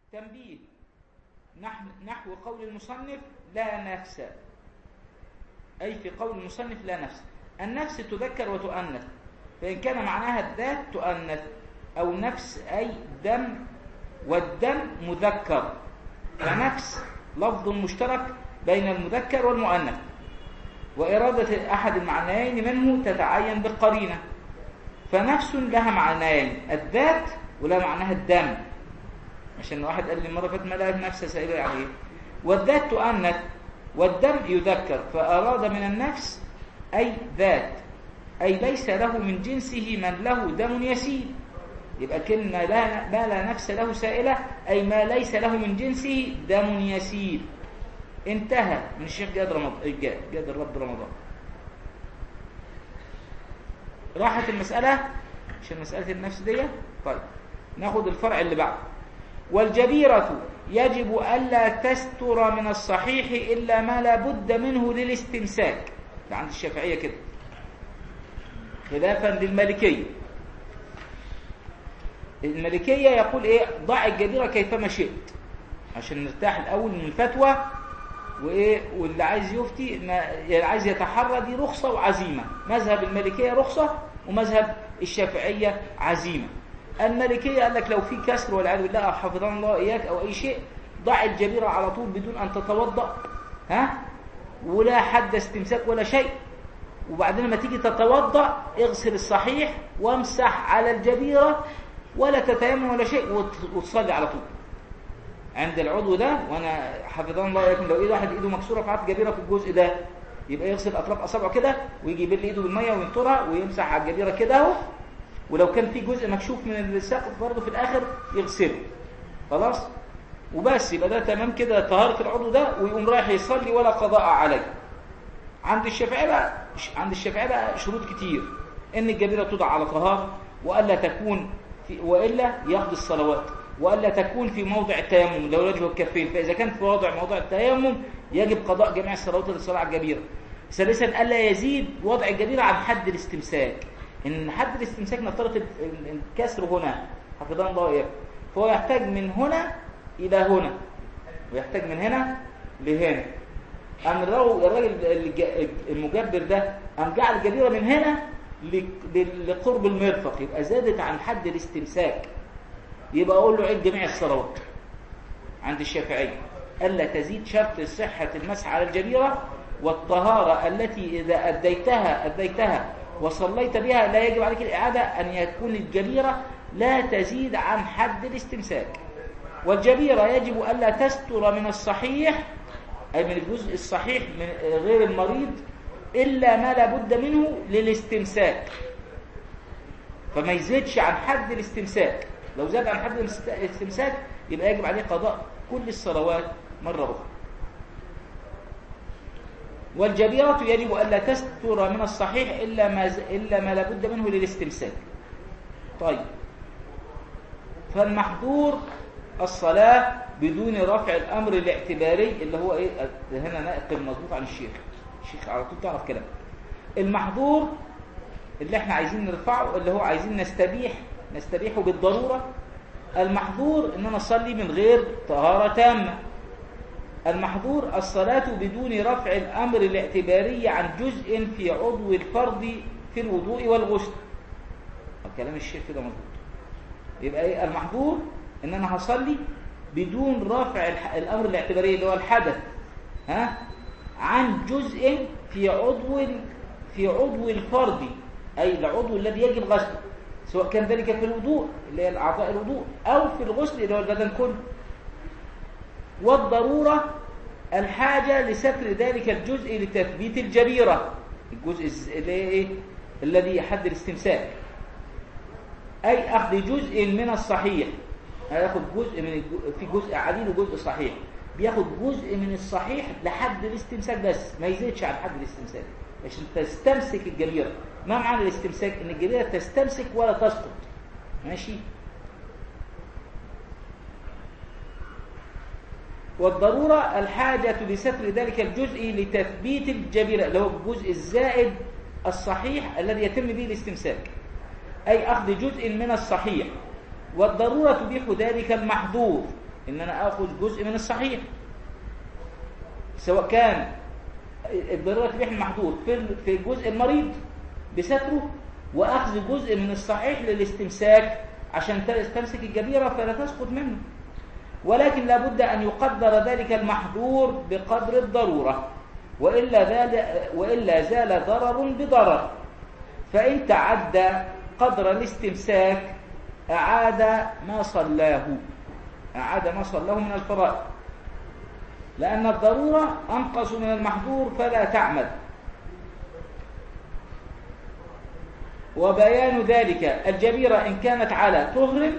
تنبيه نحو, نحو قول المصنف لا نفس أي في قول المصنف لا نفس النفس تذكر وتؤنث فإن كان معناها الذات تؤنث أو نفس أي دم والدم مذكر فنفس لفظ مشترك بين المذكر والمؤنث وإرادة أحد المعنيين منه تتعين بالقرينة فنفس لها معنيين الذات ولا معناها الدم عشان واحد قال لي مرة فاتت ما لها نفس سائلة يعني ايه والذات تؤنث والدم يذكر فأراد من النفس أي ذات أي ليس له من جنسه من له دم يسيل يبقى كلمة لا ما لا نفس له سائلة أي ما ليس له من جنسه دم يسيل انتهى من الشيخ جاد رمضان جاد الرب رمضان راحت المسألة عشان مسألة النفس دي طيب ناخد الفرع اللي بعده والجبيرة يجب ألا تستر من الصحيح إلا ما لا بد منه للاستمساك ده عند الشافعية كده خلافا للمالكية المالكية يقول ايه ضع الجبيرة كيفما شئت عشان نرتاح الأول من الفتوى وايه واللي عايز يفتي ما يعني عايز يتحرى دي رخصة وعزيمة مذهب المالكية رخصة ومذهب الشافعية عزيمة المالكية قال لك لو في كسر والعياذ بالله حفظنا الله إياك أو أي شيء ضع الجبيرة على طول بدون أن تتوضأ ها ولا حد استمساك ولا شيء وبعدين لما تيجي تتوضأ اغسل الصحيح وامسح على الجبيرة ولا تتيمم ولا شيء وتصلي على طول عند العضو ده وانا حفظنا الله اياكم لو ايد واحد ايده مكسوره فقعت جبيره في الجزء ده يبقى يغسل اطراف اصابعه كده ويجي يبل ايده بالميه وينطرها ويمسح على الجبيره كده اهو ولو كان في جزء مكشوف من السقف برضه في الاخر يغسله خلاص وبس يبقى ده تمام كده طهاره العضو ده ويقوم رايح يصلي ولا قضاء عليه عند الشافعيه بقى عند الشافعيه بقى شروط كتير ان الجبيره توضع على طهاره والا تكون في والا يقضي الصلوات والا تكون في موضع التيمم لو وجه الكفين فاذا كان في موضع موضع التيمم يجب قضاء جميع الصلوات للصلاه على الجبيره ثالثا الا يزيد وضع الجبيره عن حد الاستمساك ان حد الاستمساك نفترض الكسر هنا حفظنا الله اياكم فهو يحتاج من هنا الى هنا ويحتاج من هنا لهنا أم الراجل المجبر ده أم جعل الجبيرة من هنا لقرب المرفق يبقى زادت عن حد الاستمساك يبقى أقول له عد جميع الصلوات عند الشافعي ألا تزيد شرط صحة المسح على الجبيرة والطهارة التي إذا أديتها أديتها وصليت بها لا يجب عليك الإعادة أن يكون الجبيرة لا تزيد عن حد الاستمساك والجبيرة يجب ألا تستر من الصحيح أي من الجزء الصحيح من غير المريض إلا ما لا بد منه للاستمساك فما يزيدش عن حد الاستمساك لو زاد عن حد الاستمساك يبقى يجب عليه قضاء كل الصلوات مرة أخرى والجبيرة يجب ألا تستر من الصحيح إلا ما, إلا ما لا بد منه للاستمساك طيب فالمحظور الصلاة بدون رفع الأمر الاعتباري اللي هو إيه هنا ناقل مظبوط عن الشيخ الشيخ على طول تعرف كلام المحظور اللي احنا عايزين نرفعه اللي هو عايزين نستبيح نستبيحه بالضرورة المحظور ان انا اصلي من غير طهارة تامة المحظور الصلاة بدون رفع الأمر الاعتباري عن جزء في عضو الفرض في الوضوء والغسل كلام الشيخ كده مظبوط يبقى ايه المحظور ان انا هصلي بدون رفع الامر الاعتباري اللي هو الحدث ها عن جزء في عضو في عضو الفرض اي العضو الذي يجب غسله سواء كان ذلك في الوضوء اللي هي اعضاء الوضوء او في الغسل اللي هو البدن كله والضروره الحاجه لستر ذلك الجزء لتثبيت الجبيره الجزء اللي ايه الذي يحد الاستمساك اي اخذ جزء من الصحيح هياخد جزء من الجو... في جزء عديد وجزء صحيح بياخد جزء من الصحيح لحد الاستمساك بس ما يزيدش عن حد الاستمساك عشان تستمسك الجبيرة ما معنى الاستمساك ان الجبيرة تستمسك ولا تسقط ماشي والضرورة الحاجة لستر ذلك الجزء لتثبيت الجبيرة اللي هو الجزء الزائد الصحيح الذي يتم به الاستمساك أي أخذ جزء من الصحيح والضرورة تبيح ذلك المحظور ان انا اخذ جزء من الصحيح سواء كان الضرورة تبيح المحظور في في الجزء المريض بستره واخذ جزء من الصحيح للاستمساك عشان تستمسك الجبيرة فلا تسقط منه ولكن لابد أن يقدر ذلك المحظور بقدر الضرورة وإلا, زال وإلا زال ضرر بضرر فإن تعدى قدر الاستمساك أعاد ما صلاه أعاد ما صلاه من الفرائض لأن الضرورة أنقص من المحظور فلا تعمد وبيان ذلك الجبيرة إن كانت على طهر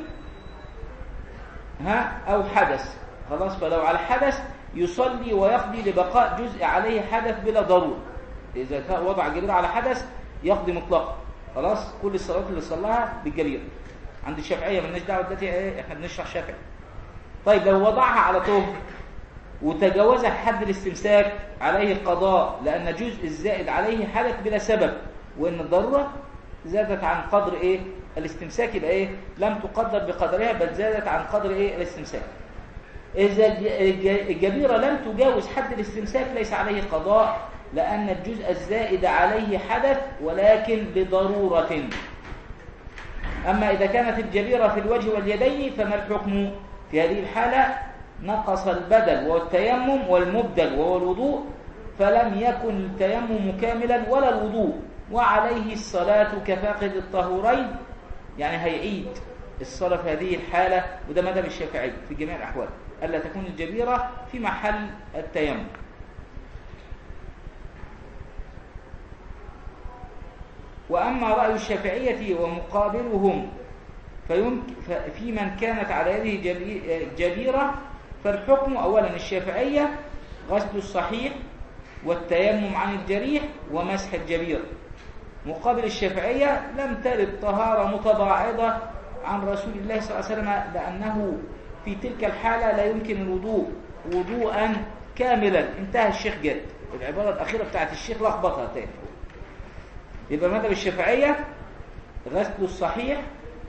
ها أو حدث خلاص فلو على حدث يصلي ويقضي لبقاء جزء عليه حدث بلا ضرورة إذا وضع الجبيرة على حدث يقضي مطلقا خلاص كل الصلوات اللي صلاها بالجبيرة عند الشافعية مالناش دعوة دلوقتي ايه احنا بنشرح شافعي طيب لو وضعها على طهر وتجاوز حد الاستمساك عليه القضاء لأن جزء الزائد عليه حدث بلا سبب وإن الضرورة زادت عن قدر إيه الاستمساك يبقى إيه لم تقدر بقدرها بل زادت عن قدر إيه الاستمساك إذا الجبيرة لم تجاوز حد الاستمساك ليس عليه قضاء لأن الجزء الزائد عليه حدث ولكن لضرورة أما إذا كانت الجبيرة في الوجه واليدين فما الحكم في هذه الحالة نقص البدل والتيمم والمبدل وهو الوضوء فلم يكن التيمم كاملا ولا الوضوء وعليه الصلاة كفاقد الطهورين يعني هيعيد الصلاة في هذه الحالة وده مذهب الشافعي في جميع الأحوال ألا تكون الجبيرة في محل التيمم وأما رأي الشافعية ومقابلهم في من كانت على يده جبيرة فالحكم أولا الشافعية غسل الصحيح والتيمم عن الجريح ومسح الجبير مقابل الشافعية لم ترد طهارة متباعدة عن رسول الله صلى الله عليه وسلم لأنه في تلك الحالة لا يمكن الوضوء وضوءا كاملا انتهى الشيخ جد العبارة الأخيرة بتاعت الشيخ لخبطها تاني يبقى مذهب الشافعية غسل الصحيح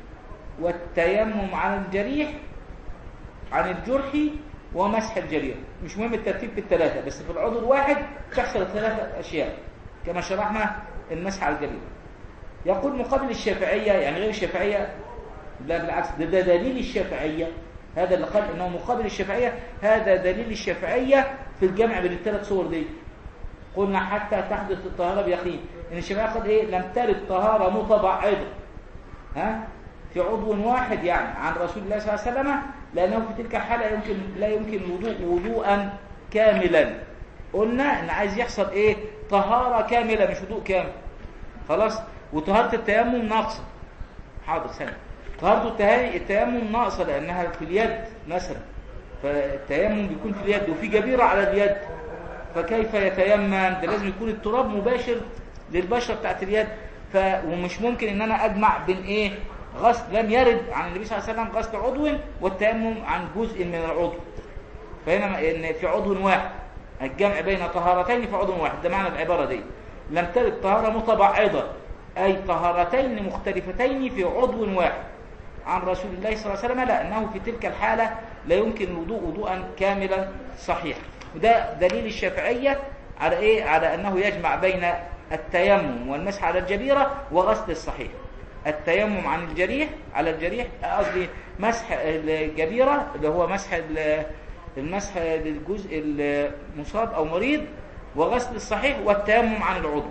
والتيمم عن الجريح عن الجرح ومسح الجريح مش مهم الترتيب في الثلاثة بس في العضو الواحد تحصل الثلاثة أشياء كما شرحنا المسح على الجريح يقول مقابل الشافعية يعني غير الشافعية لا بالعكس ده, ده دليل الشافعية هذا اللي قال انه مقابل الشافعية هذا دليل الشافعية في الجمع بين الثلاث صور دي قلنا حتى تحدث الطهارة بيقين ان الشافعية قال ايه لم ترد طهارة متبعضة ها في عضو واحد يعني عن رسول الله صلى الله عليه وسلم لأنه في تلك الحالة يمكن لا يمكن الوضوء وضوءا كاملا قلنا ان عايز يحصل ايه طهارة كاملة مش وضوء كامل خلاص وطهارة التيمم ناقصة حاضر سنة طهارة التيمم ناقصة لأنها في اليد مثلا فالتيمم بيكون في اليد وفي جبيرة على اليد فكيف يتيمم ده لازم يكون التراب مباشر للبشرة بتاعت اليد ف... ومش ممكن ان انا اجمع بين ايه غسل لم يرد عن النبي صلى الله عليه وسلم غسل عضو والتيمم عن جزء من العضو فهنا ان في عضو واحد الجمع بين طهارتين في عضو واحد ده معنى العبارة دي لم ترد طهارة متبعضة أي طهارتين مختلفتين في عضو واحد عن رسول الله صلى الله عليه وسلم لأنه في تلك الحالة لا يمكن الوضوء وضوءا كاملا صحيح وده دليل الشافعية على إيه؟ على أنه يجمع بين التيمم والمسح على الجبيرة وغسل الصحيح التيمم عن الجريح على الجريح قصدي مسح الجبيرة اللي هو مسح المسح للجزء المصاب أو مريض وغسل الصحيح والتيمم عن العضو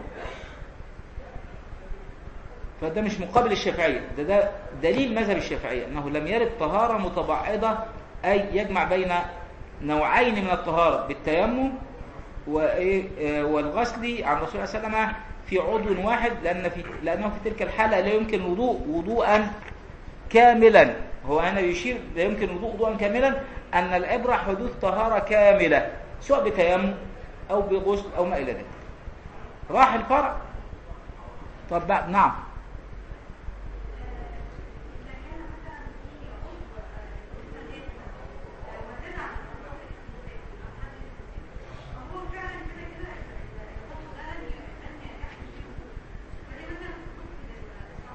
فده مش مقابل الشافعية ده, ده دليل مذهب الشافعية أنه لم يرد طهارة متبعضة أي يجمع بين نوعين من الطهارة بالتيمم والغسل عن رسول الله صلى الله عليه وسلم في عضو واحد لأن في لأنه في تلك الحالة لا يمكن وضوء وضوءا كاملا هو هنا بيشير لا يمكن وضوء وضوءا كاملا أن العبرة حدوث طهارة كاملة سواء بتيمم أو بغسل أو ما إلى ذلك راح الفرع طب بقى نعم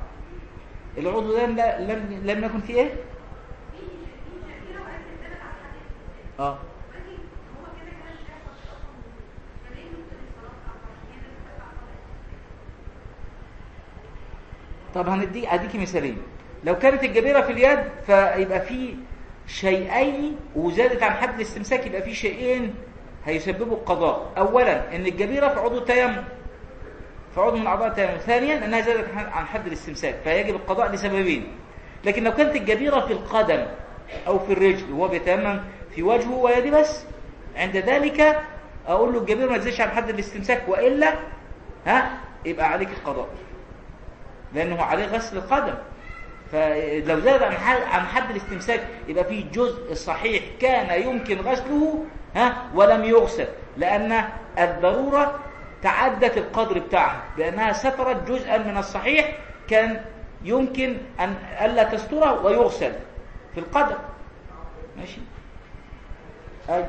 العضو ده لم لم يكن فيه ايه اه طب هنديك هديكي مثالين لو كانت الجبيرة في اليد فيبقى في شيئين وزادت عن حد الاستمساك يبقى في شيئين هيسببوا القضاء اولا ان الجبيرة في عضو التيمم في عضو من اعضاء التيمم ثانيا انها زادت عن حد الاستمساك فيجب القضاء لسببين لكن لو كانت الجبيرة في القدم او في الرجل وهو بيتيمم في وجهه ويدي بس عند ذلك اقول له الجبيرة ما تزيدش عن حد الاستمساك والا ها يبقى عليك القضاء لانه عليه غسل القدم فلو زاد عن حد, عن حد الاستمساك يبقى في جزء صحيح كان يمكن غسله ها ولم يغسل لأن الضرورة تعدت القدر بتاعها بأنها سترت جزءا من الصحيح كان يمكن أن ألا تستره ويغسل في القدر ماشي أي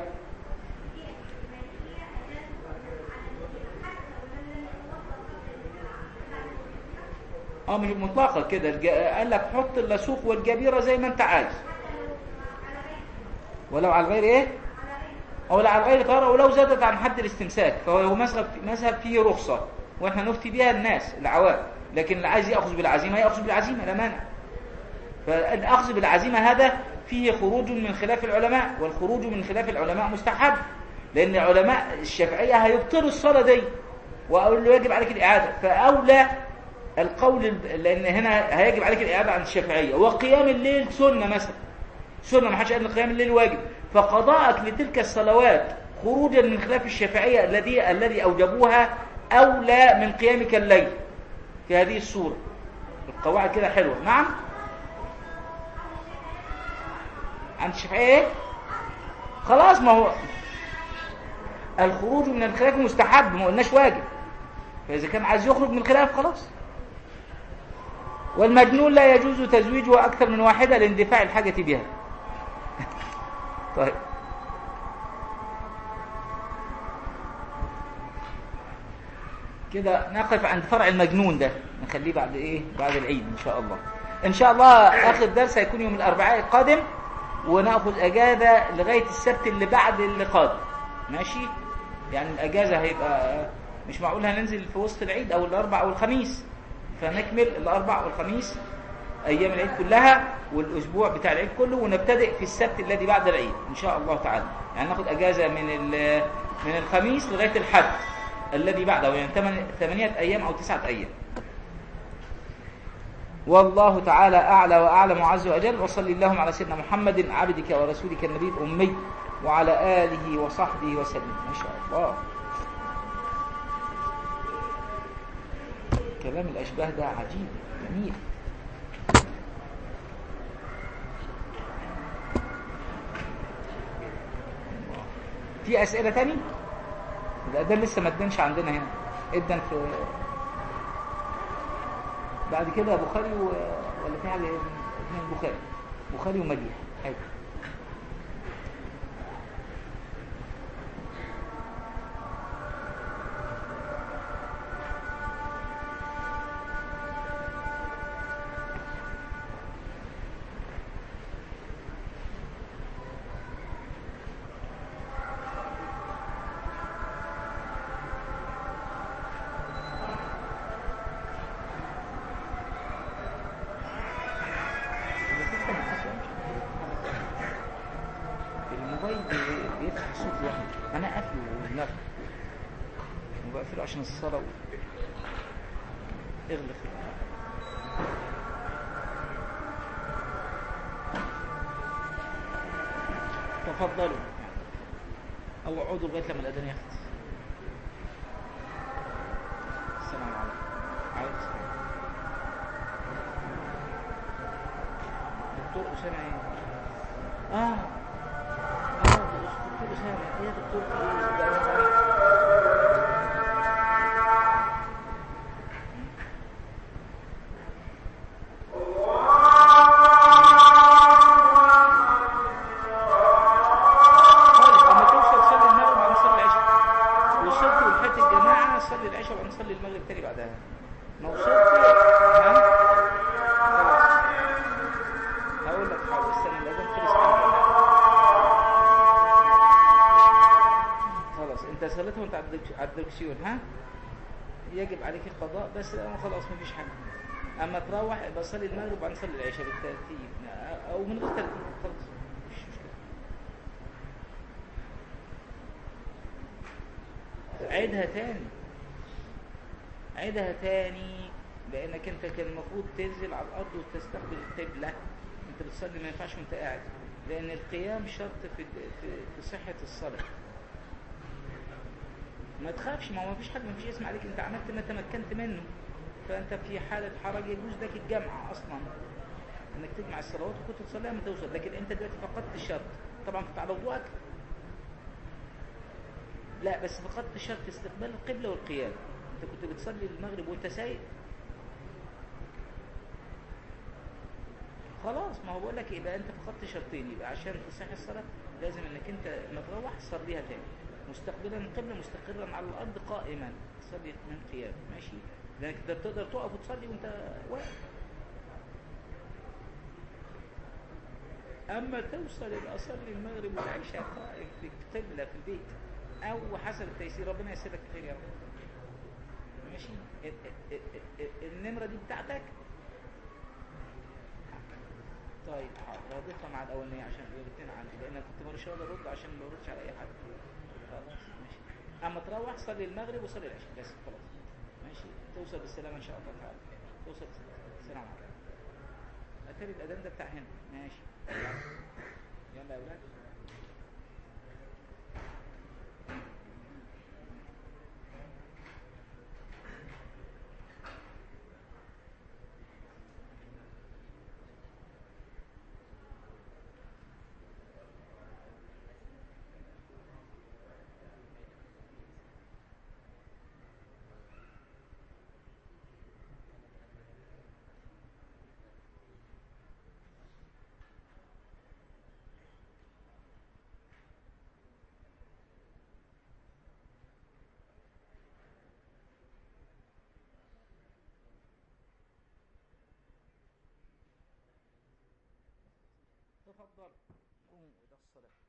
اه مش مطلقة كده الج... قال لك حط اللاسوق والجبيرة زي ما انت عايز ولو على الغير ايه او لا على الغير طهارة ولو زادت عن حد الاستمساك فهو مذهب مذهب فيه رخصة واحنا نفتي بيها الناس العوام لكن اللي عايز ياخذ بالعزيمة ياخذ بالعزيمة لا مانع فالاخذ بالعزيمة هذا فيه خروج من خلاف العلماء والخروج من خلاف العلماء مستحب لان علماء الشافعية هيبطلوا الصلاة دي وأقول له يجب عليك الإعادة فأولى القول لأن هنا هيجب عليك الإعادة عن الشافعية وقيام الليل سنة مثلا سنة ما حدش قال قيام الليل واجب فقضاءك لتلك الصلوات خروجا من خلاف الشافعية الذي الذي أوجبوها أولى من قيامك الليل في هذه الصورة القواعد كده حلوة نعم عند الشافعية ايه خلاص ما هو الخروج من الخلاف مستحب ما قلناش واجب فإذا كان عايز يخرج من الخلاف خلاص والمجنون لا يجوز تزويجه أكثر من واحدة لاندفاع الحاجة بها طيب كده نقف عند فرع المجنون ده نخليه بعد ايه بعد العيد ان شاء الله ان شاء الله اخر درس هيكون يوم الاربعاء القادم وناخذ اجازه لغايه السبت اللي بعد اللي قادم ماشي يعني الاجازه هيبقى مش معقول هننزل في وسط العيد او الاربع او الخميس فنكمل الاربع والخميس ايام العيد كلها والاسبوع بتاع العيد كله ونبتدئ في السبت الذي بعد العيد ان شاء الله تعالى يعني ناخد اجازه من من الخميس لغايه الحد الذي بعده يعني ثمانية ايام او تسعة ايام والله تعالى اعلى واعلم وعز واجل وصلي اللهم على سيدنا محمد عبدك ورسولك النبي الامي وعلى اله وصحبه وسلم ما شاء الله كلام الأشباه ده عجيب جميل في أسئلة تاني؟ ده, ده لسه ما ادنش عندنا هنا ادن في بعد كده بخاري و... ولا في حاجة ابن البخاري بخاري ومديح حلو عشان الصلاة اغلق تفضلوا او اقعدوا لغايه لما الاذان يخلص السلام عليكم عليكم السلام دكتور اسامه ايه اه اه دكتور اسامه ايه دكتور ايه صليتها وانت على الدرك- على الدركسيون ها يجب عليك القضاء بس أنا خلاص مفيش حاجة اما تروح يبقى صلي المغرب وبعدين صلي العشاء بالترتيب او من غير ترتيب خلاص مش مشكلة عيدها تاني عيدها تاني لانك انت كان المفروض تنزل على الارض وتستقبل القبلة انت بتصلي ما ينفعش وانت قاعد لان القيام شرط في في, في صحة الصلاة ما تخافش ما هو مفيش حد مفيش اسم عليك انت عملت ما تمكنت منه فانت في حالة حرج يجوز لك الجمع اصلا انك تجمع الصلوات وكنت تصليها ما توصل لكن انت دلوقتي فقدت الشرط طبعا كنت على وضوءك لا بس فقدت شرط استقبال القبلة والقيام انت كنت بتصلي المغرب وانت سايق خلاص ما هو بقول لك يبقى انت فقدت شرطين يبقى عشان تصح الصلاة لازم انك انت لما تروح تصليها تاني مستقبلا القبلة مستقرا على الارض قائما تصلي من قيام ماشي لانك انت تقدر تقف وتصلي وانت واقف اما توصل الى اصلي المغرب والعشاء قائم في القبلة في البيت او حسب التيسير ربنا ييسر لك الخير يا رب ماشي ال- ال- ال- النمرة دي بتاعتك طيب حاضر هضيفها مع الاولانيه عشان الاثنين عندي لان أنا كنت مش راضي ارد عشان ما اردش على اي حد خلاص ماشي اما تروح صلي المغرب وصلي العشاء بس خلاص ماشي توصل بالسلامه ان شاء الله تعالى توصل بالسلامه السلام عليكم اتاري الاذان ده بتاع هنا ماشي يلا يا اولاد تفضل قوموا الى الصلاه